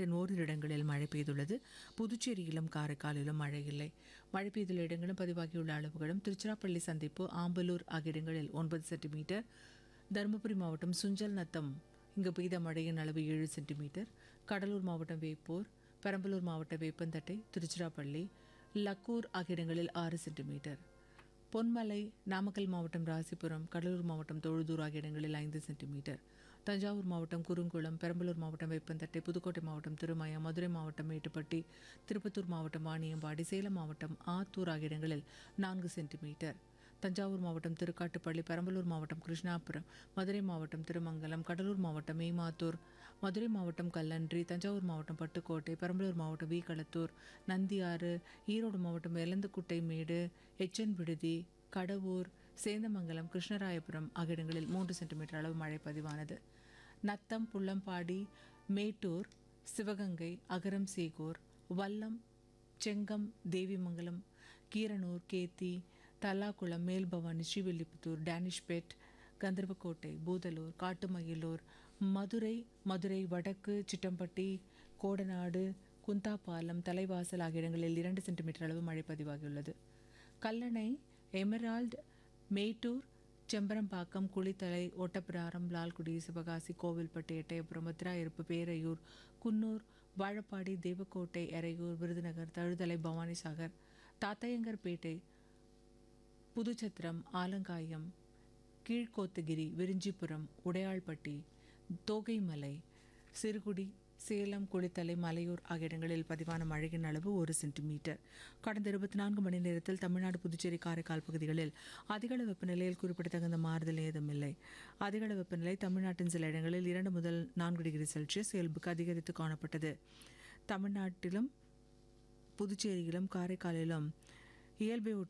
தமிழ்நாட்டின் ஓரிரு இடங்களில் மழை பெய்துள்ளது புதுச்சேரியிலும் காரைக்காலிலும் மழை இல்லை மழை பெய்துள்ள இடங்களும் பதிவாகியுள்ள அளவுகளும் திருச்சிராப்பள்ளி சந்திப்பு ஆம்பலூர் ஆகிய இடங்களில் ஒன்பது சென்டிமீட்டர் தருமபுரி மாவட்டம் சுஞ்சல் நத்தம் இங்கு பெய்த மழையின் அளவு ஏழு சென்டிமீட்டர் கடலூர் மாவட்டம் வேப்பூர் பெரம்பலூர் மாவட்டம் வேப்பந்தட்டை திருச்சிராப்பள்ளி லக்கூர் ஆகிய இடங்களில் ஆறு சென்டிமீட்டர் பொன்மலை நாமக்கல் மாவட்டம் ராசிபுரம் கடலூர் மாவட்டம் தொழுதூர் ஆகிய இடங்களில் ஐந்து சென்டிமீட்டர் தஞ்சாவூர் மாவட்டம் குறுங்குளம் பெரம்பலூர் மாவட்டம் வேப்பந்தட்டை புதுக்கோட்டை மாவட்டம் திருமயம் மதுரை மாவட்டம் மேட்டுப்பட்டி திருப்பத்தூர் மாவட்டம் வாணியம்பாடி சேலம் மாவட்டம் ஆத்தூர் ஆகிய இடங்களில் நான்கு சென்டிமீட்டர் தஞ்சாவூர் மாவட்டம் திருக்காட்டுப்பள்ளி பெரம்பலூர் மாவட்டம் கிருஷ்ணாபுரம் மதுரை மாவட்டம் திருமங்கலம் கடலூர் மாவட்டம் மேமாத்தூர் மதுரை மாவட்டம் கல்லன்றி தஞ்சாவூர் மாவட்டம் பட்டுக்கோட்டை பெரம்பலூர் மாவட்டம் வீகளத்தூர் நந்தியாறு ஈரோடு மாவட்டம் எலந்துக்குட்டை மேடு எச்சன் விடுதி கடவூர் சேந்தமங்கலம் கிருஷ்ணராயபுரம் ஆகிய இடங்களில் மூன்று சென்டிமீட்டர் அளவு மழை பதிவானது நத்தம் புள்ளம்பாடி மேட்டூர் சிவகங்கை அகரம் சேகூர் வல்லம் செங்கம் தேவிமங்கலம் கீரனூர் கேத்தி தல்லாக்குளம் மேல்பவானி ஸ்ரீவில்லிபுத்தூர் டேனிஷ்பேட் கந்தர்வக்கோட்டை பூதலூர் காட்டுமயிலூர் மதுரை மதுரை வடக்கு சிட்டம்பட்டி கோடநாடு குந்தாபாலம் தலைவாசல் ஆகிய இடங்களில் இரண்டு சென்டிமீட்டர் அளவு மழை பதிவாகியுள்ளது கல்லணை எமரால்டு மேட்டூர் செம்பரம்பாக்கம் குளித்தலை ஓட்டப்பிராரம் லால்குடி சிவகாசி கோவில்பட்டு எட்டயபுரம் மதுராயிருப்பு பேரையூர் குன்னூர் வாழப்பாடி தேவக்கோட்டை எறையூர் விருதுநகர் தழுதலை பவானிசாகர் தாத்தையங்கர்பேட்டை புதுச்சத்திரம் ஆலங்காயம் கீழ்கோத்தகிரி விரிஞ்சிபுரம் உடையாள்பட்டி தோகைமலை சிறுகுடி சேலம் குளித்தலை மலையூர் ஆகிய இடங்களில் பதிவான மழையின் அளவு ஒரு சென்டிமீட்டர் கடந்த இருபத்தி நான்கு மணி நேரத்தில் தமிழ்நாடு புதுச்சேரி காரைக்கால் பகுதிகளில் அதிகளவு வெப்பநிலையில் குறிப்பிடத்தகுந்த மாறுதல் ஏதுமில்லை அதிகளவு வெப்பநிலை தமிழ்நாட்டின் சில இடங்களில் இரண்டு முதல் நான்கு டிகிரி செல்சியஸ் இயல்புக்கு அதிகரித்து காணப்பட்டது தமிழ்நாட்டிலும் புதுச்சேரியிலும் காரைக்காலிலும் இயல்பை